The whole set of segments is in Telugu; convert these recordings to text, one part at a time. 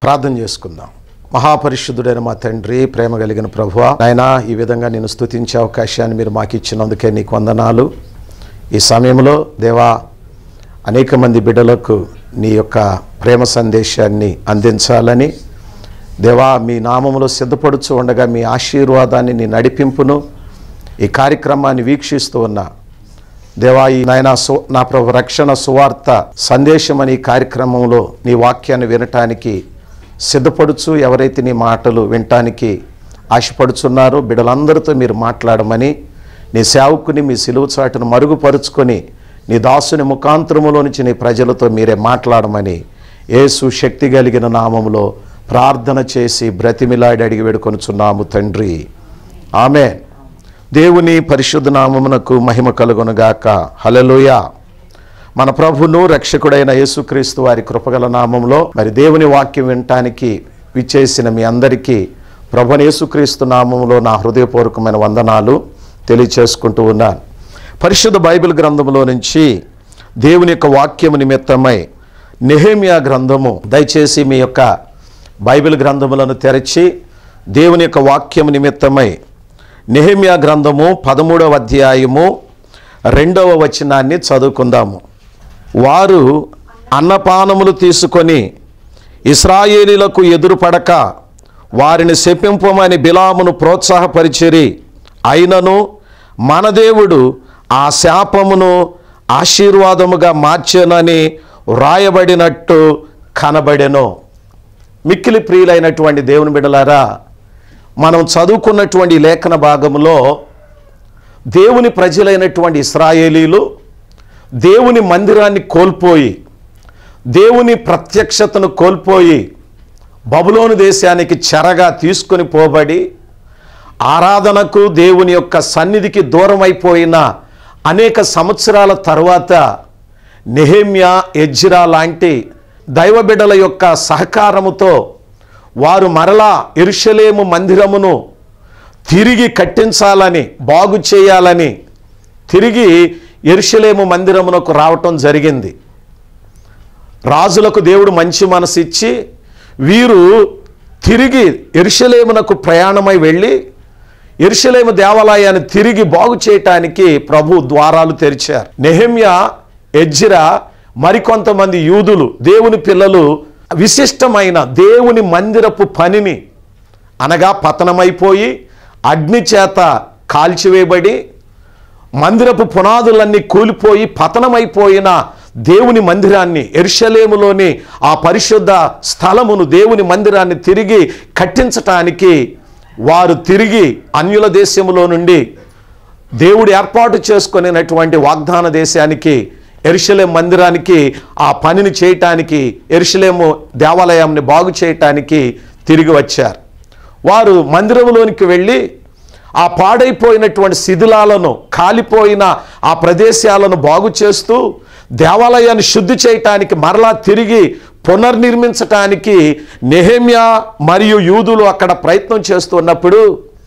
ప్రార్థన చేసుకుందాం మహాపరిశుద్ధుడైన మా తండ్రి ప్రేమ కలిగిన ప్రభువ నాయనా ఈ విధంగా నేను స్తుతించే అవకాశాన్ని మీరు మాకు ఇచ్చినందుకే నీకు వందనాలు ఈ సమయంలో దేవా అనేక మంది బిడ్డలకు నీ యొక్క ప్రేమ సందేశాన్ని అందించాలని దేవా మీ నామములో సిద్ధపడుచు ఉండగా మీ ఆశీర్వాదాన్ని నీ నడిపింపును ఈ కార్యక్రమాన్ని వీక్షిస్తూ ఉన్నా దేవా ఈ నాయన సు నా ప్రభు రక్షణ సువార్త సందేశం అనే ఈ కార్యక్రమంలో నీ వాక్యాన్ని వినటానికి సిద్ధపడుచు ఎవరైతే నీ మాటలు వినటానికి ఆశపడుచున్నారో బిడ్డలందరితో మీరు మాట్లాడమని నీ సేవకుని మీ సిలువు చాటును మరుగుపరుచుకొని నీ దాసుని ముఖాంతరములో నుంచి నీ ప్రజలతో మీరే మాట్లాడమని యేసు శక్తి కలిగిన నామములో ప్రార్థన చేసి బ్రతిమిలాడి అడిగి వేడుకొనుచున్నాము తండ్రి ఆమె దేవుని పరిశుద్ధ నామమునకు మహిమ కలుగునుగాక హలలుయ మన ప్రభును రక్షకుడైన యేసుక్రీస్తు వారి కృపగల నామంలో మరి దేవుని వాక్యం వినటానికి విచ్చేసిన మీ అందరికీ ప్రభుని యేసుక్రీస్తు నామంలో నా హృదయపూర్వకమైన వందనాలు తెలియచేసుకుంటూ ఉన్నాను పరిశుద్ధ బైబిల్ గ్రంథంలో నుంచి దేవుని యొక్క వాక్యము నిమిత్తమై నెహేమియా గ్రంథము దయచేసి మీ యొక్క బైబిల్ గ్రంథములను తెరచి దేవుని యొక్క వాక్యము నిమిత్తమై నెహేమియా గ్రంథము పదమూడవ అధ్యాయము రెండవ వచనాన్ని చదువుకుందాము వారు అన్నపానములు తీసుకొని ఇస్రాయేలీలకు ఎదురుపడక వారిని శపింపమని బిలామును ప్రోత్సాహపరిచిరి అయినను మన దేవుడు ఆ శాపమును ఆశీర్వాదముగా మార్చెనని వ్రాయబడినట్టు కనబడెను మిక్కిలి ప్రియులైనటువంటి దేవుని బిడలారా మనం చదువుకున్నటువంటి ఈ లేఖన భాగంలో దేవుని ప్రజలైనటువంటి ఇస్రాయేలీలు దేవుని మందిరాన్ని కోల్పోయి దేవుని ప్రత్యక్షతను కోల్పోయి బబులోను దేశానికి చెరగా తీసుకొని పోబడి ఆరాధనకు దేవుని యొక్క సన్నిధికి దూరమైపోయిన అనేక సంవత్సరాల తర్వాత నెహేమ్యా ఎజ్జిరా లాంటి దైవబిడ్డల యొక్క సహకారముతో వారు మరలా ఎరుషలేము మందిరమును తిరిగి కట్టించాలని బాగు చేయాలని తిరిగి ఎరుషలేము మందిరమునకు రావటం జరిగింది రాజులకు దేవుడు మంచి మనసు ఇచ్చి వీరు తిరిగి ఎరుషలేమునకు ప్రయాణమై వెళ్ళి ఎరుషలేము దేవాలయాన్ని తిరిగి బాగు చేయటానికి ప్రభు ద్వారాలు తెరిచారు నెహమ్యా ఎజ్జిరా మరికొంతమంది యూదులు దేవుని పిల్లలు విశిష్టమైన దేవుని మందిరపు పనిని అనగా పతనమైపోయి అగ్ని చేత కాల్చివేయబడి మందిరపు పునాదులన్నీ కూలిపోయి పతనమైపోయిన దేవుని మందిరాన్ని ఎరుషలేములోని ఆ పరిశుద్ధ స్థలమును దేవుని మందిరాన్ని తిరిగి కట్టించటానికి వారు తిరిగి అన్యుల దేశములో నుండి దేవుడు ఏర్పాటు చేసుకునేటువంటి వాగ్దాన దేశానికి ఎరుషలేం మందిరానికి ఆ పనిని చేయటానికి ఎరుషలేము దేవాలయాన్ని బాగు చేయటానికి తిరిగి వచ్చారు వారు మందిరంలోనికి వెళ్ళి ఆ పాడైపోయినటువంటి శిథిలాలను కాలిపోయిన ఆ ప్రదేశాలను బాగు చేస్తూ దేవాలయాన్ని శుద్ధి చేయటానికి మరలా తిరిగి పునర్నిర్మించటానికి నెహమ్యా మరియు యూదులు అక్కడ ప్రయత్నం చేస్తున్నప్పుడు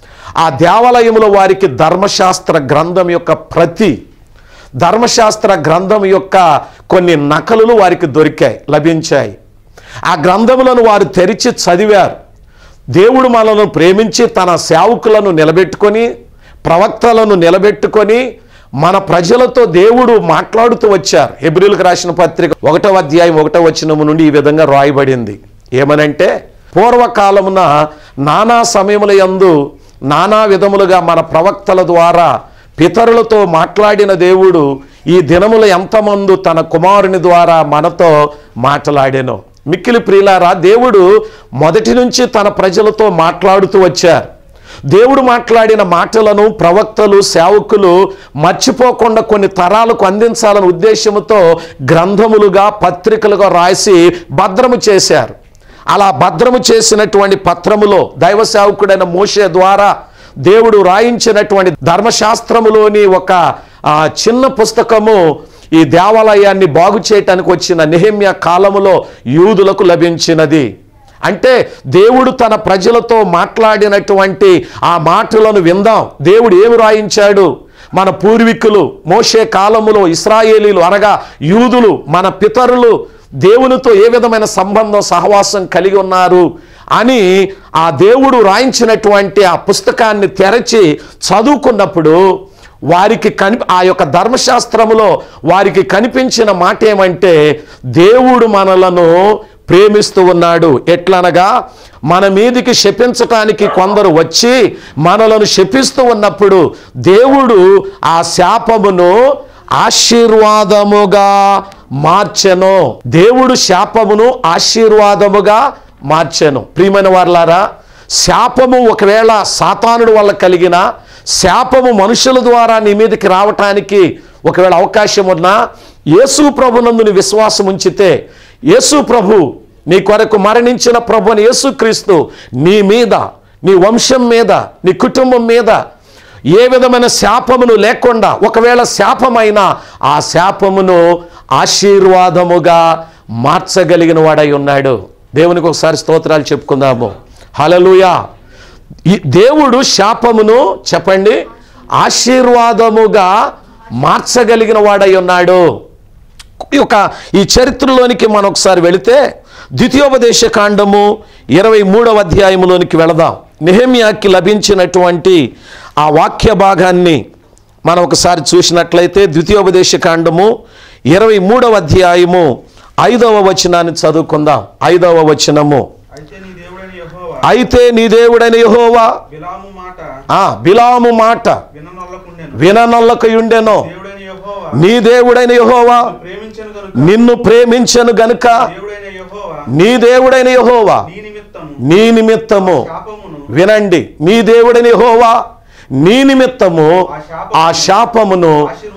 ఆ దేవాలయంలో వారికి ధర్మశాస్త్ర గ్రంథం యొక్క ప్రతి ధర్మశాస్త్ర గ్రంథం యొక్క కొన్ని నకలులు వారికి దొరికాయి లభించాయి ఆ గ్రంథములను వారు తెరిచి చదివారు దేవుడు మనలను ప్రేమించి తన సేవకులను నిలబెట్టుకొని ప్రవక్తలను నిలబెట్టుకొని మన ప్రజలతో దేవుడు మాట్లాడుతూ వచ్చారు హెబ్రిల్కి రాసిన పత్రిక ఒకటో అధ్యాయం ఒకటో వచనము నుండి ఈ విధంగా రాయబడింది ఏమనంటే పూర్వకాలమున నానా సమయముల యందు నానా విధములుగా మన ప్రవక్తల ద్వారా పితరులతో మాట్లాడిన దేవుడు ఈ దినముల ఎంతమందు తన కుమారుని ద్వారా మనతో మాట్లాడాను మిక్కిలి ప్రియులారా దేవుడు మొదటి నుంచి తన ప్రజలతో మాట్లాడుతూ వచ్చారు దేవుడు మాట్లాడిన మాటలను ప్రవక్తలు సేవకులు మర్చిపోకుండా కొన్ని తరాలకు అందించాలనే ఉద్దేశంతో గ్రంథములుగా పత్రికలుగా రాసి భద్రము చేశారు అలా భద్రము చేసినటువంటి పత్రములో దైవ సేవకుడైన మోషే ద్వారా దేవుడు రాయించినటువంటి ధర్మశాస్త్రములోని ఒక ఆ, చిన్న పుస్తకము ఈ దేవాలయాన్ని బాగు చేయటానికి వచ్చిన నెహమ్య కాలములో యూదులకు లభించినది అంటే దేవుడు తన ప్రజలతో మాట్లాడినటువంటి ఆ మాటలను విందాం దేవుడు ఏమి రాయించాడు మన పూర్వీకులు మోషే కాలములో ఇస్రాయేలీలు అనగా యూదులు మన పితరులు దేవునితో ఏ విధమైన సంబంధం సహవాసం కలిగి ఉన్నారు అని ఆ దేవుడు రాయించినటువంటి ఆ పుస్తకాన్ని తెరచి చదువుకున్నప్పుడు వారికి కని ఆ యొక్క ధర్మశాస్త్రములో వారికి కనిపించిన మాట ఏమంటే దేవుడు మనలను ప్రేమిస్తూ ఉన్నాడు ఎట్లనగా మన మీదికి శపించటానికి కొందరు వచ్చి మనలను శపిస్తూ ఉన్నప్పుడు దేవుడు ఆ శాపమును ఆశీర్వాదముగా మార్చెను దేవుడు శాపమును ఆశీర్వాదముగా మార్చెను ప్రియమైన వారలారా శాపము ఒకవేళ సాతానుడు వల్ల కలిగిన శాపము మనుషుల ద్వారా నీ మీదకి రావటానికి ఒకవేళ అవకాశం ఉన్నా యేసు ప్రభునందు నీ విశ్వాసం ఉంచితే యేసు ప్రభు నీ కొరకు మరణించిన ప్రభు అని యేసుక్రీస్తు నీ మీద నీ వంశం మీద నీ కుటుంబం మీద ఏ విధమైన శాపమును లేకుండా ఒకవేళ శాపమైన ఆ శాపమును ఆశీర్వాదముగా మార్చగలిగిన వాడై ఉన్నాడు దేవునికి ఒకసారి స్తోత్రాలు చెప్పుకుందాము హలలుయా ఈ దేవుడు శాపమును చెప్పండి ఆశీర్వాదముగా మార్చగలిగిన వాడై ఉన్నాడు ఈ యొక్క ఈ చరిత్రలోనికి మనం ఒకసారి వెళితే ద్వితీయోపదేశ కాండము ఇరవై మూడవ అధ్యాయంలోనికి వెళదాం నెహమ్యాకి లభించినటువంటి ఆ వాక్య భాగాన్ని మనం ఒకసారి చూసినట్లయితే ద్వితీయోపదేశ కాండము ఇరవై మూడవ అధ్యాయము ఐదవ వచనాన్ని చదువుకుందాం ఐదవ వచనము అయితే నీ దేవుడైన యెహోవా అయితే నీ దేవుడైన యెహోవా బిలాము మాట ఆ బిలాము మాట విననొల్లకుండెను విననొల్లకయుండెను దేవుడైన యెహోవా నీ దేవుడైన యెహోవా ప్రేమించను గనుక నిన్ను ప్రేమించను గనుక దేవుడైన యెహోవా నీ దేవుడైన యెహోవా నీ నిమిత్తము నీ నిమిత్తము శాపమును వినండి నీ దేవుడైన యెహోవా నీ నిమిత్తము ఆ శాపమును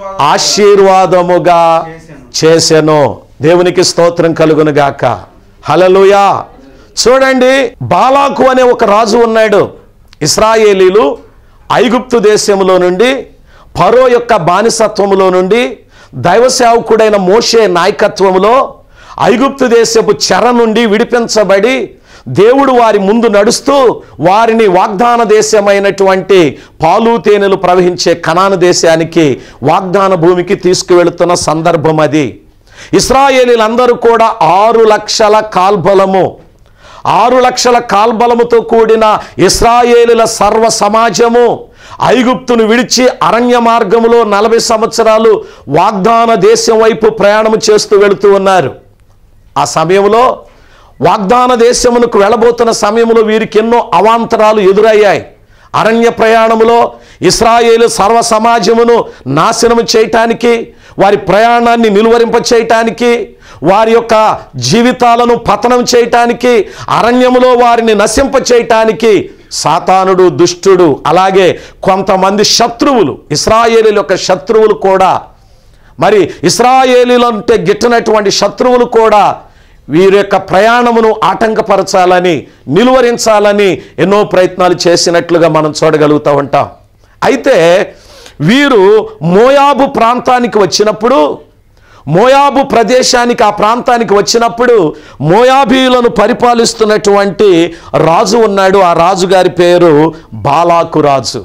ఆశీర్వాదముగా చేసెను దేవునికి స్తోత్రం కలుగును గాక హలలుయా చూడండి బాలాకు అనే ఒక రాజు ఉన్నాడు ఇస్రాయేలీలు ఐగుప్తు దేశంలో నుండి ఫరో యొక్క బానిసత్వములో నుండి దైవ సేవకుడైన మోషే నాయకత్వములో ఐగుప్తు దేశపు చెర నుండి విడిపించబడి దేవుడు వారి ముందు నడుస్తూ వారిని వాగ్దాన దేశమైనటువంటి పాలు తేనెలు ప్రవహించే కనాను దేశానికి వాగ్దాన భూమికి తీసుకువెళుతున్న సందర్భం అది ఇస్రాయేలీలందరూ కూడా ఆరు లక్షల కాల్బలము ఆరు లక్షల కాల్బలముతో కూడిన ఇస్రాయేలుల సర్వ సమాజము ఐగుప్తును విడిచి అరణ్య మార్గములో నలభై సంవత్సరాలు వాగ్దాన దేశం వైపు ప్రయాణం చేస్తూ వెళుతూ ఉన్నారు ఆ సమయంలో వాగ్దాన దేశమునకు వెళ్ళబోతున్న సమయంలో వీరికి ఎన్నో అవాంతరాలు ఎదురయ్యాయి అరణ్య ప్రయాణములో ఇస్రాయేలు సర్వ సమాజమును నాశనము చేయటానికి వారి ప్రయాణాన్ని నిలువరింప చేయటానికి వారి యొక్క జీవితాలను పతనం చేయటానికి అరణ్యములో వారిని నశింప చేయటానికి సాతానుడు దుష్టుడు అలాగే కొంతమంది శత్రువులు ఇస్రాయేలీల యొక్క శత్రువులు కూడా మరి ఇస్రాయేలీలు అంటే గిట్టనటువంటి శత్రువులు కూడా వీరి యొక్క ప్రయాణమును ఆటంకపరచాలని నిలువరించాలని ఎన్నో ప్రయత్నాలు చేసినట్లుగా మనం చూడగలుగుతూ ఉంటాం అయితే వీరు మోయాబు ప్రాంతానికి వచ్చినప్పుడు మోయాబు ప్రదేశానికి ఆ ప్రాంతానికి వచ్చినప్పుడు మోయాబీయులను పరిపాలిస్తున్నటువంటి రాజు ఉన్నాడు ఆ రాజుగారి పేరు బాలాకు రాజు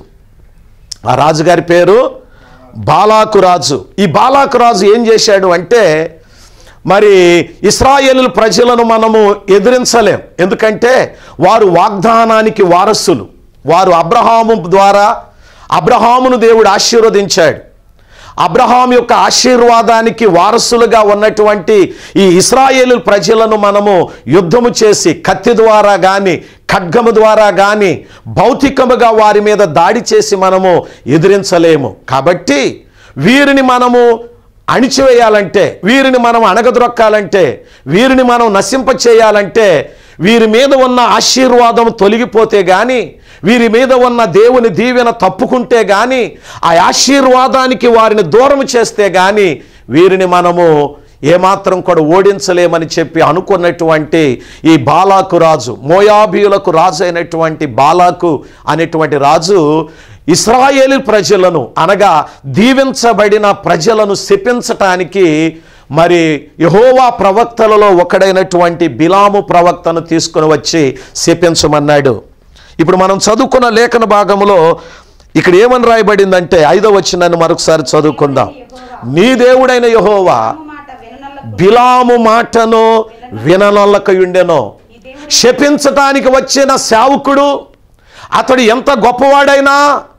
ఆ రాజుగారి పేరు బాలాకు రాజు ఈ బాలాకు రాజు ఏం చేశాడు అంటే మరి ఇస్రాయేలు ప్రజలను మనము ఎదిరించలేం ఎందుకంటే వారు వాగ్దానానికి వారసులు వారు అబ్రహాము ద్వారా అబ్రహామును దేవుడు ఆశీర్వదించాడు అబ్రహాం యొక్క ఆశీర్వాదానికి వారసులుగా ఉన్నటువంటి ఈ ఇస్రాయేలు ప్రజలను మనము యుద్ధము చేసి కత్తి ద్వారా కానీ ఖడ్గము ద్వారా కానీ భౌతికముగా వారి మీద దాడి చేసి మనము ఎదిరించలేము కాబట్టి వీరిని మనము అణిచివేయాలంటే వీరిని మనం అణగదొక్కాలంటే వీరిని మనం నశింప చేయాలంటే వీరి మీద ఉన్న ఆశీర్వాదం తొలగిపోతే గాని వీరి మీద ఉన్న దేవుని దీవెన తప్పుకుంటే గాని ఆ ఆశీర్వాదానికి వారిని దూరం చేస్తే గాని వీరిని మనము ఏమాత్రం కూడా ఓడించలేమని చెప్పి అనుకున్నటువంటి ఈ బాలాకు రాజు మోయాబీయులకు రాజు అయినటువంటి బాలాకు అనేటువంటి రాజు ఇస్రాయేలు ప్రజలను అనగా దీవించబడిన ప్రజలను శపించటానికి మరి యహోవా ప్రవక్తలలో ఒకడైనటువంటి బిలాము ప్రవక్తను తీసుకుని వచ్చి శపించమన్నాడు ఇప్పుడు మనం చదువుకున్న లేఖన భాగంలో ఇక్కడ ఏమని రాయబడిందంటే ఐదో వచ్చిందని మరొకసారి చదువుకుందాం నీ దేవుడైన యహోవా మాట విననల్ల బిలాము మాటను విననొల్లకయుండెను ఈ దేవుడు శపించటానికి వచ్చిన సేవకుడు అతడు ఎంత గొప్పవాడైనా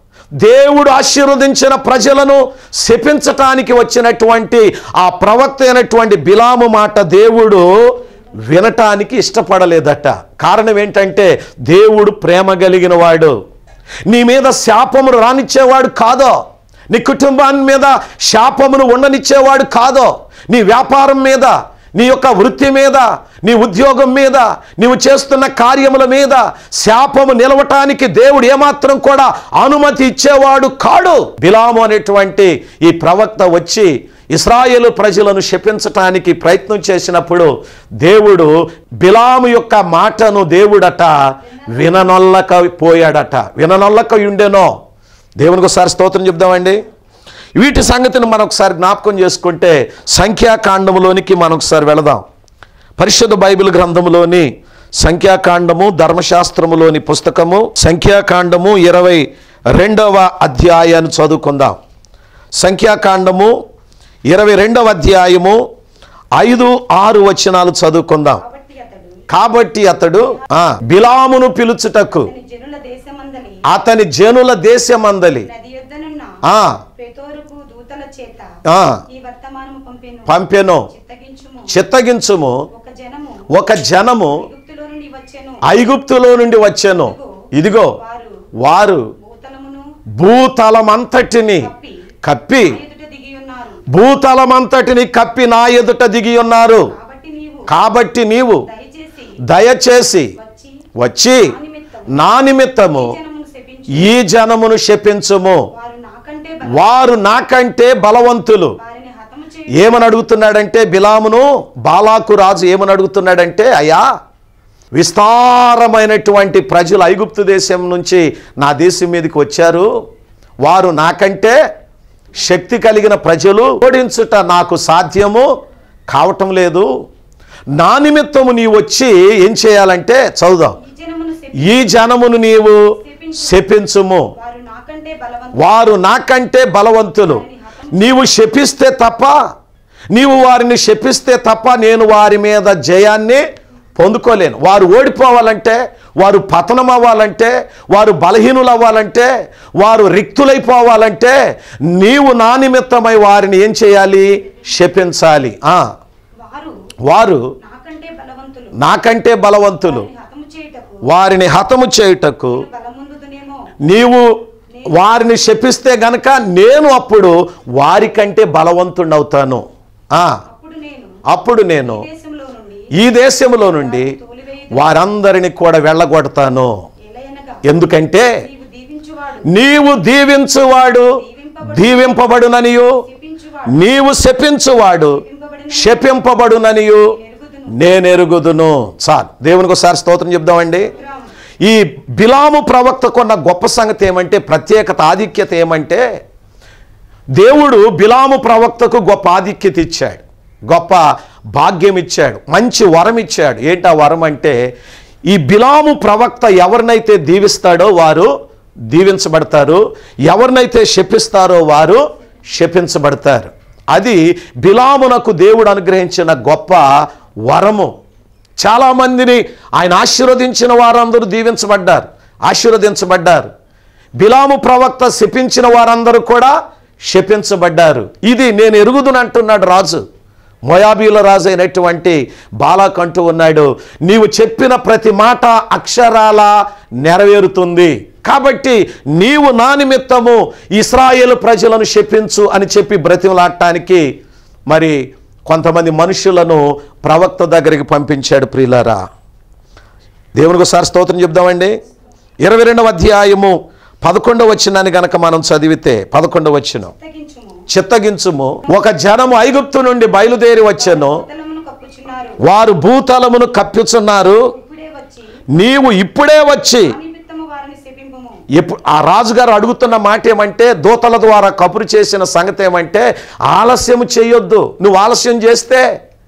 దేవుడు ఆశీర్వదించిన ప్రజలను శపించటానికి వచ్చినటువంటి ఆ ప్రవక్త అయినటువంటి బిలాము మాట దేవుడు వినటానికి ఇష్టపడలేదట కారణం ఏంటంటే దేవుడు ప్రేమ కలిగిన వాడు నీ మీద శాపమును రానిచ్చేవాడు కాదో నీ కుటుంబాన్ని మీద శాపమును ఉండనిచ్చేవాడు కాదో నీ వ్యాపారం మీద నీ యొక్క వృత్తి మీద నీ ఉద్యోగం మీద నీవు చేస్తున్న కార్యముల మీద శాపము నిలవటానికి దేవుడు ఏమాత్రం కూడా అనుమతి ఇచ్చేవాడు కాడు బిలాము అనేటువంటి ఈ ప్రవక్త వచ్చి ఇస్రాయేలు ప్రజలను శపించటానికి ప్రయత్నం చేసినప్పుడు దేవుడు బిలాము యొక్క మాటను దేవుడట విననొల్లక పోయాడట విననొల్లక ఉండెనో దేవునికి ఒకసారి స్తోత్రం చెప్దామండి వీటి సంగతిని మనం ఒకసారి జ్ఞాపకం చేసుకుంటే సంఖ్యాకాండములోనికి మనం ఒకసారి వెళదాం పరిశుద్ధ బైబిల్ గ్రంథములోని సంఖ్యాకాండము ధర్మశాస్త్రములోని పుస్తకము సంఖ్యాకాండము ఇరవై రెండవ అధ్యాయాన్ని చదువుకుందాం సంఖ్యాకాండము ఇరవై రెండవ అధ్యాయము ఐదు ఆరు వచనాలు చదువుకుందాం కాబట్టి అతడు కాబట్టి అతడు ఆ బిలామును పిలుచుటకు అతని జనుల దేశమందలి అతని జనుల దేశమందలి నది యొద్దనున్న ఆ పెతోరుకు దూతల చేత ఆ ఈ వర్తమానము పంపెను పంపెను చిత్తగించుము చిత్తగించుము ఒక జనము ఒక జనము ఐగుప్తులో నుండి వచ్చెను ఐగుప్తులో నుండి వచ్చెను ఇదిగో వారు వారు భూతలమును భూతలమంతటిని కప్పి కప్పి నా ఎదుట దిగి ఉన్నారు భూతలమంతటిని కప్పి నా ఎదుట దిగి ఉన్నారు కాబట్టి నీవు కాబట్టి నీవు దయచేసి దయచేసి వచ్చి వచ్చి నా నిమిత్తం నా నిమిత్తము ఈ జనమును శపించు ఈ జనమును శపించుము వారు నాకంటే బల- వారు నాకంటే బలవంతులు వారిని హతము చేయ ఏమని అడుగుతున్నాడంటే బిలామును బాలాకు రాజు ఏమని అడుగుతున్నాడంటే అయ్యా విస్తారమైనటువంటి ప్రజలు ఐగుప్తు దేశం నుంచి నా దేశం మీదకి వచ్చారు వారు నాకంటే శక్తి కలిగిన ప్రజలు ఓడించుట నాకు సాధ్యము కావటం లేదు నా నిమిత్తము నీ వచ్చి ఏం చేయాలంటే చదుదాం ఈ జనమును శపి ఈ జనమును నీవు శపించుము వారు నాకంటే బలవంతులు వారు నాకంటే బలవంతులు నీవు శపిస్తే తప్ప నీవు వారిని శపిస్తే తప్ప నేను వారి మీద జయాన్ని పొందుకోలేను వారు ఓడిపోవాలంటే వారు పతనం అవ్వాలంటే వారు బలహీనులు అవ్వాలంటే వారు రిక్తులైపోవాలంటే నీవు నా నిమిత్తమై వారిని ఏం చేయాలి శపించాలి ఆ, వారు వారు నాకంటే బలవంతులు నాకంటే బలవంతులు వారిని హతము చేయుటకు వారిని హతము చేయుటకు బలముందుదునేమో నీవు వారిని శపిస్తే గనక నేను అప్పుడు వారికంటే బలవంతుడవుతాను ఆ, అప్పుడు నేను అప్పుడు నేను దేశంలో నుండి ఈ దేశంలో నుండి తోలివేయదు వారందరిని కూడా వెళ్ళగొడతాను ఎలయనగా ఎందుకంటే నీవు దీవించువాడు నీవు దీవించువాడు దీవింపబడుననియు శపించువాడు నీవు శపించువాడు శపింపబడుననియు నేనెరుగుదును చాలు దేవునికి ఒకసారి స్తోత్రం చెప్దామండి ఈ బిలాము ప్రవక్తకున్న గొప్ప సంగతి ఏమంటే ప్రత్యేకత ఆధిక్యత ఏమంటే దేవుడు బిలాము ప్రవక్తకు గొప్ప ఆధిక్యత ఇచ్చాడు గొప్ప భాగ్యం ఇచ్చాడు మంచి వరం ఇచ్చాడు ఏంటి ఆ వరం అంటే ఈ బిలాము ప్రవక్త ఎవరినైతే దీవిస్తాడో వారు దీవించబడతారు ఎవరినైతే శపిస్తారో వారు శపించబడతారు అది బిలామునకు దేవుడు అనుగ్రహించిన గొప్ప వరము చాలామందిని ఆయన ఆశీర్వదించిన వారందరూ దీవించబడ్డారు ఆశీర్వదించబడ్డారు బిలాము ప్రవక్త శపించిన వారందరూ కూడా శపించబడ్డారు ఇది నేను ఎరుగుదును అంటున్నాడు రాజు మోయాబీల రాజు అయినటువంటి బాలాక్ అంటూ ఉన్నాడు నీవు చెప్పిన ప్రతి మాట అక్షరాల నెరవేరుతుంది కాబట్టి నీవు నా నిమిత్తము ఇస్రాయేలు ప్రజలను శపించు అని చెప్పి బ్రతిమలాడటానికి మరి కొంతమంది మనుషులను ప్రవక్త దగ్గరికి పంపించాడు ప్రియులారా దేవునికి ఒకసారి స్తోత్రం చెప్దామండి ఇరవై రెండవ అధ్యాయము పదకొండవ వచ్చినాన్ని గనక మనం చదివితే పదకొండవ వచ్చిన తగ్గించుము చిత్తగించుము ఒక జనము ఐగుప్తు నుండి బయలుదేరి వచ్చెను భూతలమును కప్పుచున్నారు వారు భూతలమును కప్పుచున్నారు ఇప్పుడే వచ్చి నీవు ఇప్పుడే వచ్చి నా నిమిత్తము వారిని శపింపుము ఎప్పుడు ఆ రాజుగారు అడుగుతున్న మాట ఏమంటే దూతల ద్వారా కబురు చేసిన సంగతి ఏమంటే ఆలస్యం చేయొద్దు నువ్వు ఆలస్యం చేస్తే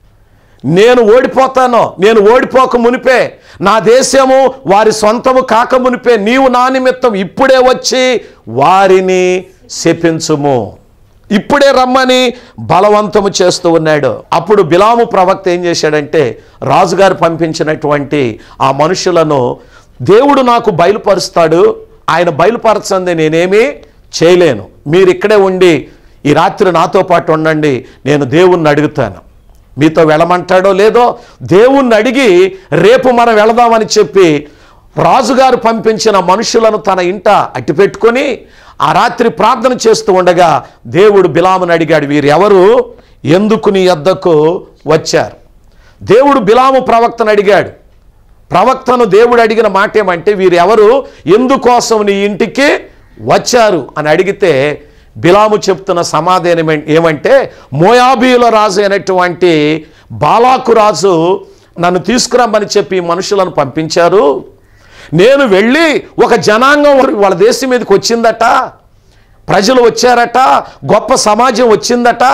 నేను ఓడిపోతాను నేను ఓడిపోక మునిపే నా దేశము వారి సొంతము కాక మునిపే నీవు నా నిమిత్తం ఇప్పుడే వచ్చి వారిని శపించుము ఇప్పుడే రమ్మని బలవంతము చేస్తూ ఉన్నాడు అప్పుడు బిలాము ప్రవక్త ఏం చేశాడంటే రాజుగారు పంపించినటువంటి ఆ మనుషులను దేవుడు నాకు బయలుపరుస్తాడు ఆయన బయలుపరచంది నేనేమీ చేయలేను మీరు ఇక్కడే ఉండి ఈ రాత్రి నాతో పాటు ఉండండి నేను దేవుణ్ణి అడుగుతాను మీతో వెళ్ళమంటాడో లేదో దేవుణ్ణి అడిగి రేపు మనం వెళదామని చెప్పి రాజుగారు పంపించిన మనుషులను తన ఇంట అట్టి పెట్టుకొని ఆ రాత్రి ప్రార్థన చేస్తూ ఉండగా దేవుడు బిలాముని అడిగాడు వీరు ఎవరు ఎందుకు నీ యొద్దకు వచ్చారు దేవుడు బిలాము ప్రవక్తను అడిగాడు ప్రవక్తను దేవుడు అడిగిన మాట ఏమంటే వీరు ఎవరు ఎందుకోసం నీ ఇంటికి వచ్చారు అని అడిగితే బిలాము చెప్తున్న సమాధానం ఏం- ఏమంటే మోయాబీయుల రాజు అయినటువంటి బాలాకు రాజు నన్ను తీసుకురమ్మని చెప్పి ఈ మనుషులను పంపించారు నేను వెళ్ళి ఒక జనాంగం వాళ్ళ దేశం మీదకి వచ్చిందట ప్రజలు వచ్చారట గొప్ప సమాజం వచ్చిందట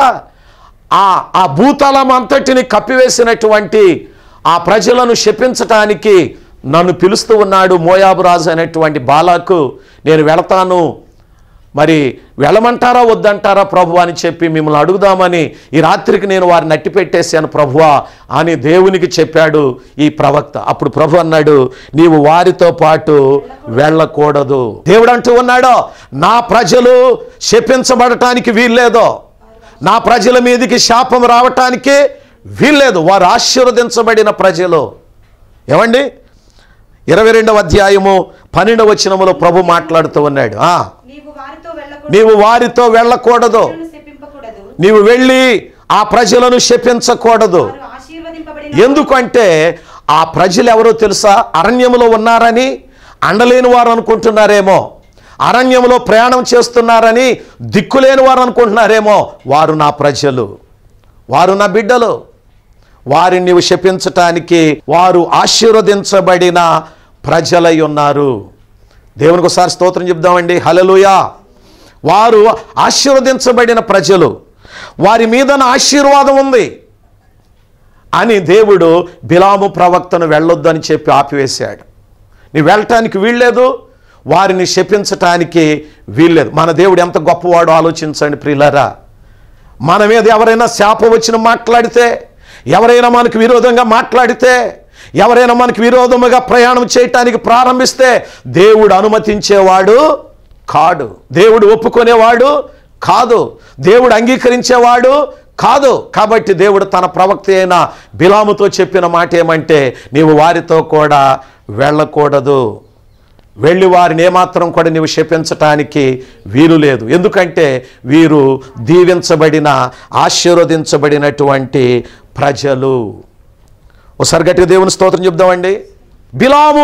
ఆ ఆ భూతలం అంతటిని కప్పివేసినటువంటి ఆ ప్రజలను శపించటానికి నన్ను పిలుస్తూ ఉన్నాడు మోయాబు రాజు అనేటువంటి బాలాకు నేను వెళతాను మరి వెళ్ళమంటారా వద్దంటారా ప్రభు అని చెప్పి మిమ్మల్ని అడుగుదామని ఈ రాత్రికి నేను వారిని నట్టి పెట్టేశాను ప్రభువా అని దేవునికి చెప్పాడు ఈ ప్రవక్త అప్పుడు ప్రభు అన్నాడు నీవు వారితో పాటు వెళ్ళకూడదు దేవుడు అంటూ ఉన్నాడో నా ప్రజలు శపించబడటానికి వీల్లేదో నా ప్రజల మీదకి శాపం రావటానికి వీల్లేదు వారు ఆశీర్వదించబడిన ప్రజలు ఏమండి ఇరవై రెండవ అధ్యాయము పన్నెండవ వచనములో ప్రభు మాట్లాడుతూ ఉన్నాడు ఆ నీవు వారితో వెళ్ళకూడదు నీవు వారితో వెళ్ళకూడదు ప్రజలను శపింపకూడదు నీవు వెళ్ళి ఆ ప్రజలను శపించకూడదు వారు ఆశీర్వదింపబడిన ఎందుకంటే ఆ ప్రజలు ఎవరో తెలుసా అరణ్యములో ఉన్నారని అండలేని వారు అనుకుంటున్నారేమో అరణ్యములో ప్రయాణం చేస్తున్నారని దిక్కులేని వారు అనుకుంటున్నారేమో వారు నా ప్రజలు వారు నా బిడ్డలు వారిని నీవు శపించటానికి వారు ఆశీర్వదించబడిన ప్రజలై ఉన్నారు దేవునికి ఒకసారి స్తోత్రం చెప్దామండి హలలుయా వారు ఆశీర్వదించబడిన ప్రజలు వారి మీద నా ఆశీర్వాదం ఉంది అని దేవుడు బిలాము ప్రవక్తను వెళ్ళొద్దని చెప్పి ఆపివేశాడు నీ వెళ్ళటానికి వీల్లేదు వారిని శపించటానికి వీల్లేదు మన దేవుడు ఎంత గొప్పవాడో ఆలోచించండి ప్రియులరా మన మీద ఎవరైనా శాపం వచ్చిన మాట్లాడితే ఎవరైనా మనకు విరోధంగా మాట్లాడితే ఎవరైనా మనకు విరోధముగా ప్రయాణం చేయటానికి ప్రారంభిస్తే దేవుడు అనుమతించేవాడు కాడు దేవుడు ఒప్పుకునేవాడు కాదు దేవుడు అంగీకరించేవాడు కాదు కాబట్టి దేవుడు తన ప్రవక్త అయిన బిలాముతో చెప్పిన మాట ఏమంటే నీవు వారితో కూడా వెళ్ళకూడదు వెళ్ళి వారిని ఏమాత్రం కూడా నీవు శపించటానికి వీలు లేదు ఎందుకంటే వీరు దీవించబడిన ఆశీర్వదించబడినటువంటి ప్రజలు ఒకసారి గట్టిగా దేవుని స్తోత్రం చెప్దామండి బిలాము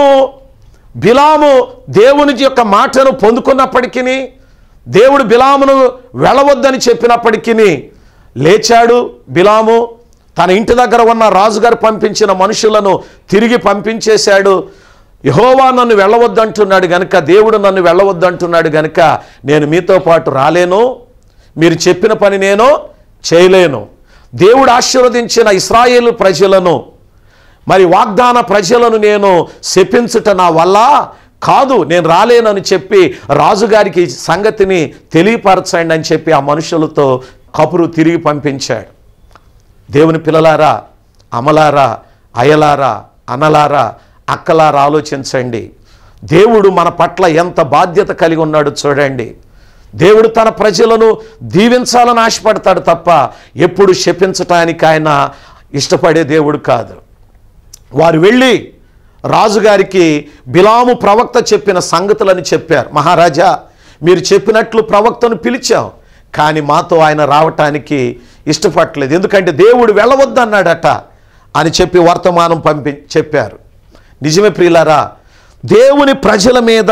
బిలాము దేవుని యొక్క మాటను పొందుకున్నప్పటికీ దేవుడు బిలామును వెళ్ళవద్దని చెప్పినప్పటికీ లేచాడు బిలాము తన ఇంటి దగ్గర ఉన్న రాజుగారు పంపించిన మనుషులను తిరిగి పంపించేశాడు యహోవా నన్ను వెళ్ళవద్దంటున్నాడు గనుక దేవుడు నన్ను వెళ్ళవద్దంటున్నాడు గనుక నేను మీతో పాటు రాలేను మీరు చెప్పిన పని నేను చేయలేను దేవుడు ఆశీర్వదించిన ఇస్రాయేలు ప్రజలను మరి వాగ్దాన ప్రజలను నేను శపించుట నా వల్ల కాదు నేను రాలేనని చెప్పి రాజుగారికి ఈ సంగతిని తెలియపరచండి అని చెప్పి ఆ మనుషులతో కబురు తిరిగి పంపించాడు దేవుని పిల్లలారా అమలారా అయలారా అనలారా అక్కలారా ఆలోచించండి దేవుడు మన పట్ల ఎంత బాధ్యత కలిగి ఉన్నాడు చూడండి దేవుడు తన ప్రజలను దీవించాలని ఆశపడతాడు తప్ప ఎప్పుడు శపించటానికి ఆయన ఇష్టపడే దేవుడు కాదు వారు వెళ్ళి రాజుగారికి బిలాము ప్రవక్త చెప్పిన సంగతులని చెప్పారు మహారాజా మీరు చెప్పినట్లు ప్రవక్తను పిలిచాం కానీ మాతో ఆయన రావటానికి ఇష్టపడలేదు ఎందుకంటే దేవుడు వెళ్ళవద్దన్నాడట అని చెప్పి వర్తమానం పంపి చెప్పారు నిజమే ప్రియులారా దేవుని ప్రజల మీద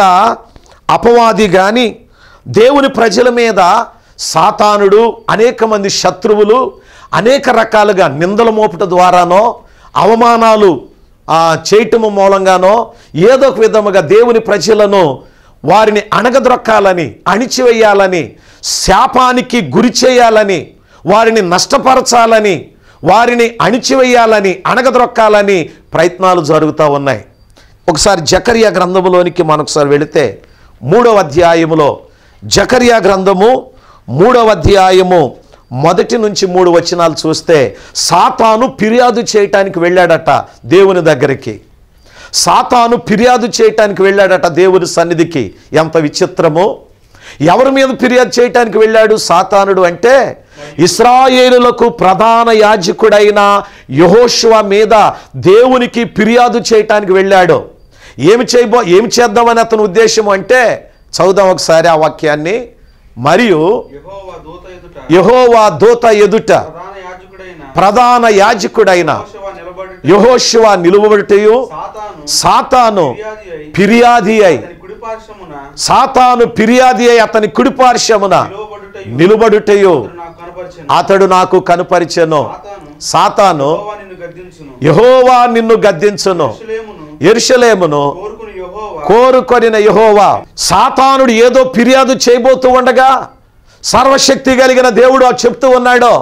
అపవాది కానీ దేవుని ప్రజల మీద సాతానుడు అనేక మంది శత్రువులు అనేక రకాలుగా నిందల మోపుట ద్వారానో అవమానాలు ఆ, చేయటము మూలంగానో ఏదో ఒక విధముగా దేవుని ప్రజలను వారిని అణగద్రొక్కాలని అణిచివేయాలని శాపానికి గురి చేయాలని వారిని నష్టపరచాలని వారిని అణిచివేయాలని అణగద్రొక్కాలని ప్రయత్నాలు జరుగుతూ ఉన్నాయి ఒకసారి జకరియా గ్రంథములోనికి మనం ఒకసారి వెళితే మూడవ అధ్యాయములో జకరియా గ్రంథము మూడవ అధ్యాయము మొదటి నుంచి మూడు వచనాలు చూస్తే సాతాను ఫిర్యాదు చేయటానికి వెళ్ళాడట దేవుని దగ్గరికి సాతాను ఫిర్యాదు చేయటానికి వెళ్ళాడట దేవుని సన్నిధికి ఎంత విచిత్రమో ఎవరి మీద ఫిర్యాదు చేయటానికి వెళ్ళాడు సాతానుడు అంటే ఇస్రాయేలులకు ప్రధాన యాజకుడైన యహోషువ మీద దేవునికి ఫిర్యాదు చేయటానికి వెళ్ళాడు ఏమి చేయబో ఏమి చేద్దామని అతని ఉద్దేశం అంటే చదువుదాం ఒకసారి ఆ వాక్యాన్ని మరియు యెహోవా దూత ఎదుట యహోవా దూత ఎదుట ప్రధాన యాజకుడైన ప్రధాన యాజకుడైన యెహోషువ నిలబడి యహోశివ నిలువబడుటయు సాతాను సాతాను ఫిర్యాది అయి ఫిర్యాది అయి అతని కుడిపార్శ్వమున సాతాను ఫిర్యాది అయి అతని కుడిపార్శ్వమున నిలువబడుటయు నిలుబడుటయు అతడు నాకు కనపరిచెను అతడు నాకు కనుపరిచెను సాతాను సాతాను యెహోవా నిన్ను గద్దించును యహోవా నిన్ను గద్దించును యెరూషలేమును ఎరుషలేమును కోరుకుని యెహోవా కోరుకొనిన యహోవా సాతానుడు ఏదో ఫిర్యాదు చేయబోతూ ఉండగా సర్వశక్తి కలిగిన దేవుడు ఆ చెప్తూ ఉన్నాడు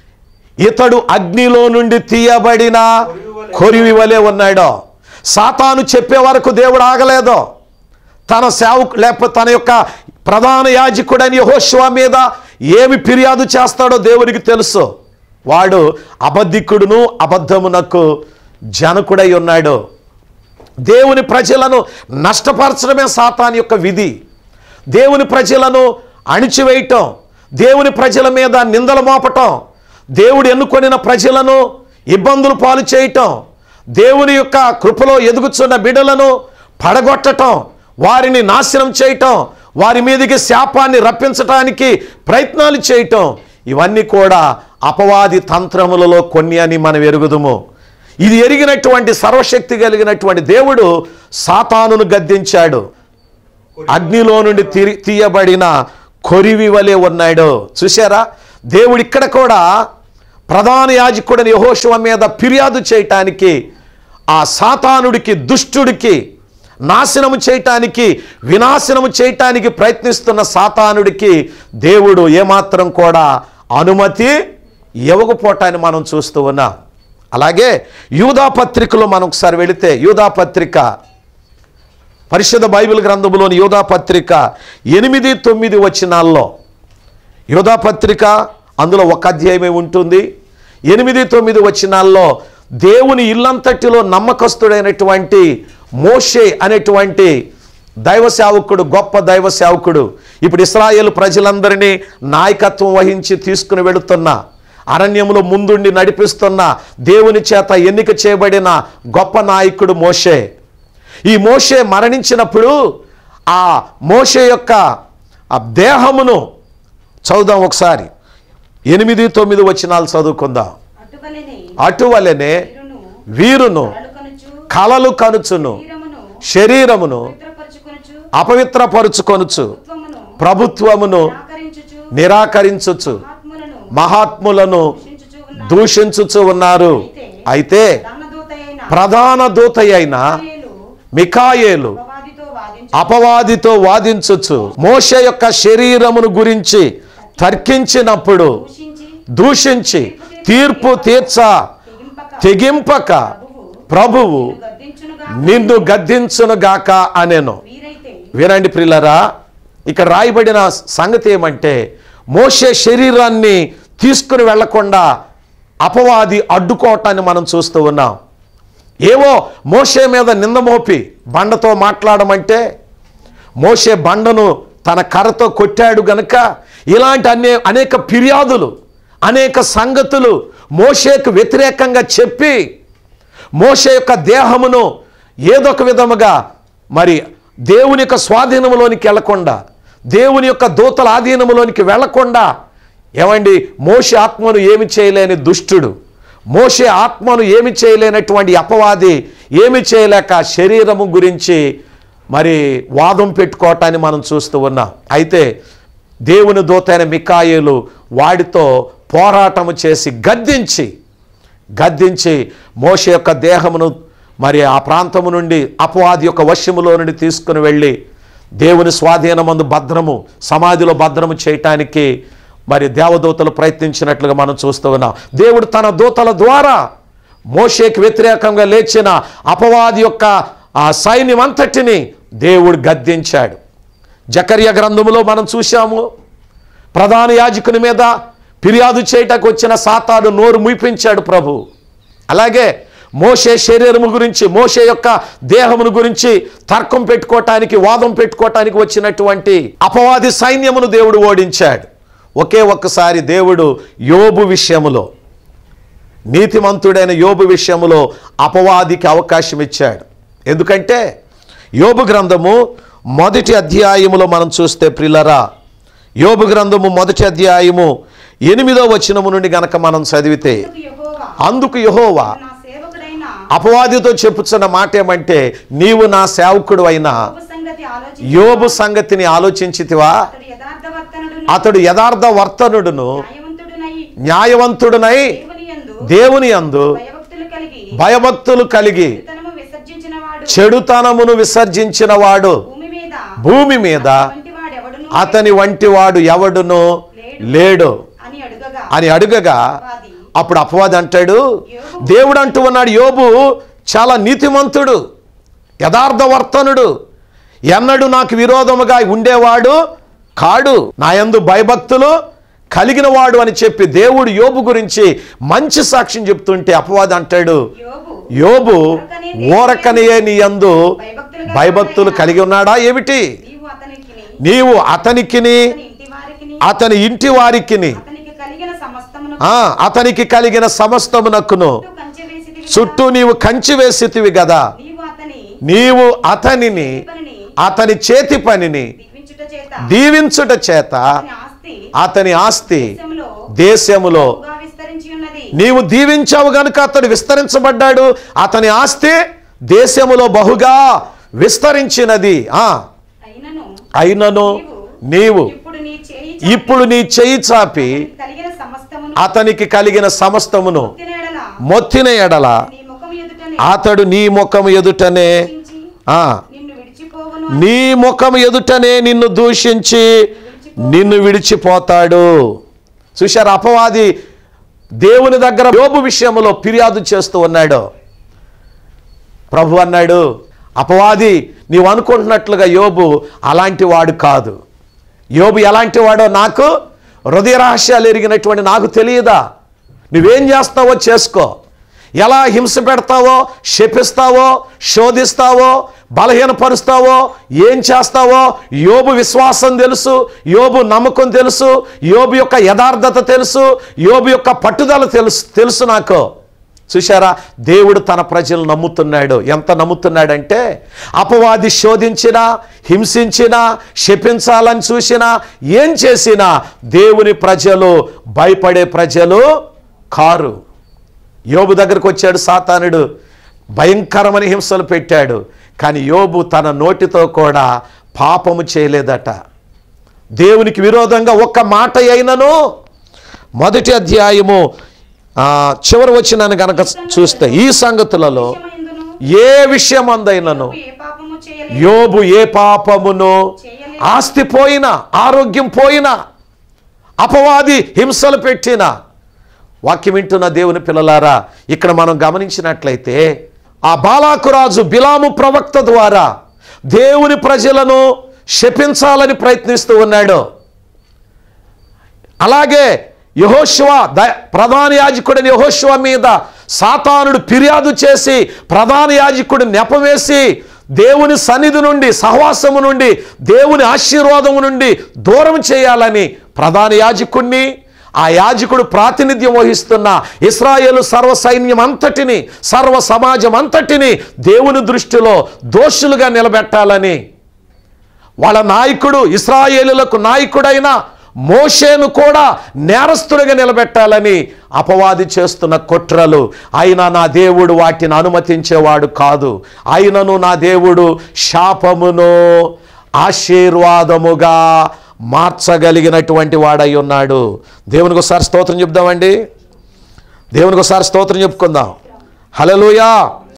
ఇతడు అగ్నిలో నుండి తీయబడిన కొరివి వలె ఉన్నాడు సాతాను చెప్పే వరకు దేవుడు ఆగలేదు తన సేవకు లేకపోతే తన యొక్క ప్రధాన యాజకుడని యెహోషువ మీద ఏమి ఫిర్యాదు చేస్తాడో దేవునికి తెలుసు వాడు అబద్ధికుడును అబద్ధమునకు జనకుడై ఉన్నాడు దేవుని ప్రజలను నష్టపరచడమే సాతాన్ యొక్క విధి దేవుని ప్రజలను అణిచివేయటం దేవుని ప్రజల మీద నిందలు మోపటం దేవుడు ఎన్నుకొనిన ప్రజలను ఇబ్బందులు పాలు చేయటం దేవుని యొక్క కృపలో ఎదుగుచున్న బిడలను పడగొట్టటం వారిని నాశనం చేయటం వారి మీదకి శాపాన్ని రప్పించటానికి ప్రయత్నాలు చేయటం ఇవన్నీ కూడా అపవాది తంత్రములలో కొన్ని అని మనం ఎరుగుదుము ఇది ఎరిగినటువంటి సర్వశక్తి కలిగినటువంటి దేవుడు సాతానును గద్దించాడు అగ్నిలో నుండి తిరి తీయబడిన కొరివి వలె ఉన్నాడు చూసారా దేవుడు ఇక్కడ కూడా ప్రధాన యాజకుడిని యహోశివ మీద ఫిర్యాదు చేయటానికి ఆ సాతానుడికి దుష్టుడికి నాశనము చేయటానికి వినాశనము చేయటానికి ప్రయత్నిస్తున్న సాతానుడికి దేవుడు ఏమాత్రం కూడా అనుమతి ఇవ్వకపోవటాన్ని మనం చూస్తూ ఉన్నాం అలాగే యూదా పత్రికలో మనం ఒకసారి వెళితే యూదా పత్రిక పరిశుద్ధ బైబిల్ గ్రంథంలోని యోధా పత్రిక ఎనిమిది తొమ్మిది వచనాల్లో యోధా పత్రిక అందులో ఒక అధ్యాయమే ఉంటుంది ఎనిమిది తొమ్మిది వచనాల్లో దేవుని ఇల్లంతటిలో నమ్మకస్తుడైనటువంటి మోషే అనేటువంటి దైవ సేవకుడు గొప్ప దైవ సేవకుడు ఇప్పుడు ఇస్రాయేల్ ప్రజలందరినీ నాయకత్వం వహించి తీసుకుని వెళుతున్న అరణ్యంలో ముందుండి నడిపిస్తున్న దేవుని చేత ఎన్నిక చేయబడిన గొప్ప నాయకుడు మోషే ఈ మోషే మరణించినప్పుడు ఆ మోషే యొక్క ఆ దేహమును చదువుదాం ఒకసారి ఎనిమిది తొమ్మిది వచనాలు చదువుకుందాం అటువలనే అటువలనే వీరును వీరును కలలుకొనుచు కలలు కనుచును శరీరమును శరీరమును పవిత్రపరచుకొనుచు అపవిత్రపరుచుకొనుచు ప్రభుత్వమును ప్రభుత్వమును నిరాకరించుచు నిరాకరించుచు ఆత్మలను మహాత్ములను దూషించుచు ఉన్న దూషించుచు ఉన్నారు అయితే దానదూతయైన ప్రధాన దూత అయిన ఇశ్రాయేలు మికాయేలు అపవాదితో వాదించు అపవాదితో వాదించుచు మోషే యొక్క శరీరమును గురించి తర్కించినప్పుడు దూషించి దూషించి తీర్పు తీర్చ తెగింపక తెగింపక ప్రభువు గద్దించునుగా నిన్ను గద్దించునుగాక అనేను వీరైతే వినండి ప్రిల్లరా ఇక్కడ రాయబడిన సంగతి ఏమంటే మోషే శరీరాన్ని తీసుకుని వెళ్లకుండా అపవాది అడ్డుకోవటాన్ని మనం చూస్తూ ఉన్నాం ఏవో మోషే మీద నింద మోపి బండతో మాట్లాడమంటే మోషే బండను తన కర్రతో కొట్టాడు గనుక ఇలాంటి అనే అనేక ఫిర్యాదులు అనేక సంగతులు మోషేకు వ్యతిరేకంగా చెప్పి మోషే యొక్క దేహమును ఏదో ఒక విధముగా మరి దేవుని యొక్క స్వాధీనములోనికి వెళ్లకుండా దేవుని యొక్క దూతల ఆధీనములోనికి వెళ్లకుండా ఏమండి మోషే ఆత్మను ఏమి చేయలేని దుష్టుడు మోషే ఆత్మను ఏమి చేయలేనటువంటి అపవాది ఏమి చేయలేక శరీరము గురించి మరి వాదం పెట్టుకోవటాన్ని మనం చూస్తూ ఉన్నాం అయితే దేవుని దూతైన మికాయేలు వాడితో పోరాటము చేసి గద్దించి గద్దించి మోష యొక్క దేహమును మరి ఆ ప్రాంతము నుండి అపవాది యొక్క వశ్యములో నుండి తీసుకుని వెళ్ళి దేవుని స్వాధీనమందు భద్రము సమాధిలో భద్రము చేయటానికి మరి దేవదూతలు ప్రయత్నించినట్లుగా మనం చూస్తూ ఉన్నాం దేవుడు తన దూతల ద్వారా మోషేకి వ్యతిరేకంగా లేచిన అపవాది యొక్క ఆ సైన్యం అంతటిని దేవుడు గద్దించాడు జకర్య గ్రంథములో మనం చూశాము ప్రధాన యాజకుని మీద ఫిర్యాదు చేయటకు వచ్చిన సాతాను నోరు ముయిపించాడు ప్రభు అలాగే మోషే శరీరము గురించి మోషే యొక్క దేహమును గురించి తర్కం పెట్టుకోవటానికి వాదం పెట్టుకోవటానికి వచ్చినటువంటి అపవాది సైన్యమును దేవుడు ఓడించాడు ఒకే ఒక్కసారి దేవుడు యోబు విషయములో నీతిమంతుడైన యోబు విషయములో అపవాదికి అవకాశం ఇచ్చాడు ఎందుకంటే యోబు గ్రంథము మొదటి అధ్యాయములో మనం చూస్తే ప్రిలరా యోబు గ్రంథము మొదటి అధ్యాయము ఎనిమిదో వచనము నుండి గనక మనం చదివితే అందుకు యెహోవా, అందుకు యహోవా నా సేవకుడైన అపవాదితో చెప్పుచున్న మాట ఏమంటే నీవు నా సేవకుడు అయినా యోబు సంగతి ఆలోచించి యోబు సంగతిని ఆలోచించితివా అతడు యథార్థవర్తనుడును అతడు యథార్థ వర్తనుడును న్యాయవంతుడునై న్యాయవంతుడునై దేవుని యందు దేవుని అందు భయభక్తులు కలిగి భయభక్తులు కలిగి తనము విసర్జించిన వాడు చెడుతనమును విసర్జించిన వాడు భూమి మీద భూమి మీద వంటి వాడెవడును అతని వంటి వాడు ఎవడును లేడు అని అడుగగా అని అడుగగా అపవాది, అప్పుడు అపవాది అంటాడు దేవుడు అంటూ ఉన్నాడు యోబు చాలా నీతిమంతుడు యథార్థవర్తనుడు ఎన్నడు నాకు విరోధముగా ఉండేవాడు కాడు నాయందు భయభక్తులు కలిగిన వాడు అని చెప్పి దేవుడు యోబు గురించి మంచి సాక్ష్యం చెప్తుంటే అపవాది అంటాడు యోబు యోబు ఓరకనియే నీ యందు భయభక్తులు కలిగి ఉన్నాడా ఏమిటి నీవు అతనికి నీవు అతనికిని అతని ఇంటి వారికి అతని ఇంటి వారికిని అతనికి కలిగిన సమస్తమును ఆ, అతనికి కలిగిన సమస్తమునకును చుట్టూ కంచె వేసితివి చుట్టూ నీవు కంచి వేసితివి కదా నీవు అతని నీవు అతనిని పనిని అతని చేతి పనిని దీవించుట చేత దీవించుట చేత అతని ఆస్తి అతని ఆస్తి దేశములో దేశములో బహుగా విస్తరించి ఉన్నది నీవు దీవించావు గనుక అతడు విస్తరించబడ్డాడు అతని ఆస్తి దేశములో బహుగా విస్తరించినది ఆ అయినను అయినను నీవు ఇప్పుడు నీ చేయి ఇప్పుడు నీ చెయ్యి చాపి చాపి కలిగిన సమస్తమును అతనికి కలిగిన సమస్తమును తినేడల మొత్తిన ఎడల నీ ముఖం ఎదుటనే అతడు నీ ముఖము ఎదుటనే దూషించి ఆ నిన్ను విడిచిపోవను నీ ముఖం ఎదుటనే నిన్ను దూషించి నిన్ను విడిచిపోతాడు చూశారు అపవాది దేవుని దగ్గర యోబు విషయంలో ఫిర్యాదు చేస్తూ ఉన్నాడు ప్రభు అన్నాడు అపవాది నీవు అనుకుంటున్నట్లుగా యోబు అలాంటి వాడు కాదు యోబు ఎలాంటి వాడో నాకు హృదయ రహస్యాలు ఎరిగినటువంటి నాకు తెలియదా నువ్వేం చేస్తావో చేసుకో ఎలా హింస పెడతావో శపిస్తావో శోధిస్తావో బలహీనపరుస్తావో ఏం చేస్తావో యోబు విశ్వాసం తెలుసు యోబు నమ్మకం తెలుసు యోబు యొక్క యథార్థత తెలుసు యోబు యొక్క పట్టుదల తెలుసు తెలుసు నాకు చూశారా దేవుడు తన ప్రజలు నమ్ముతున్నాడు ఎంత నమ్ముతున్నాడంటే అపవాది శోధించినా హింసించినా శపించాలని చూసినా ఏం చేసినా దేవుని ప్రజలు భయపడే ప్రజలు కారు యోబు దగ్గరకు వచ్చాడు సాతానుడు భయంకరమైన హింసలు పెట్టాడు కానీ యోబు తన నోటితో కూడా పాపము చేయలేదట దేవునికి విరోధంగా ఒక్క మాట అయినను మొదటి అధ్యాయము ఆ, చివరి వచ్చినాను గనక చూస్తే ఈ సంగతులలో విషయమైందును ఏ విషయం అందైనను ఏ పాపము చేయలేదు యోబు ఏ పాపమును ఆస్తి పోయినా ఆరోగ్యం పోయినా అపవాది హింసలు పెట్టినా వాక్యం వింటున్న దేవుని పిల్లలారా ఇక్కడ మనం గమనించినట్లయితే ఆ బాలాకురాజు బిలాము ప్రవక్త ద్వారా దేవుని ప్రజలను శపించాలని ప్రయత్నిస్తూ ఉన్నాడు అలాగే యహోశివ ద ప్రధాన యాజకుడిని యహోశివ మీద సాతానుడు ఫిర్యాదు చేసి ప్రధాన యాజకుడు నెపవేసి దేవుని సన్నిధి నుండి సహవాసము నుండి దేవుని ఆశీర్వాదము నుండి దూరం చేయాలని ప్రధాన యాజకుడిని ఆ యాజకుడు ప్రాతినిధ్యం వహిస్తున్న ఇస్రాయేలు సర్వ సైన్యం అంతటిని సర్వ సమాజం అంతటిని దేవుని దృష్టిలో దోషులుగా నిలబెట్టాలని వాళ్ళ నాయకుడు ఇస్రాయేలులకు నాయకుడైన మోషేను కూడా నేరస్తుడిగా నిలబెట్టాలని అపవాది చేస్తున్న కుట్రలు అయినా నా దేవుడు వాటిని అనుమతించేవాడు కాదు అయినను నా దేవుడు శాపమును ఆశీర్వాదముగా మార్చగలిగినటువంటి వాడై ఉన్నాడు దేవునికి ఒకసారి స్తోత్రం చెప్దామండి దేవునికి ఒకసారి స్తోత్రం చెప్పుకుందాం హలలుయా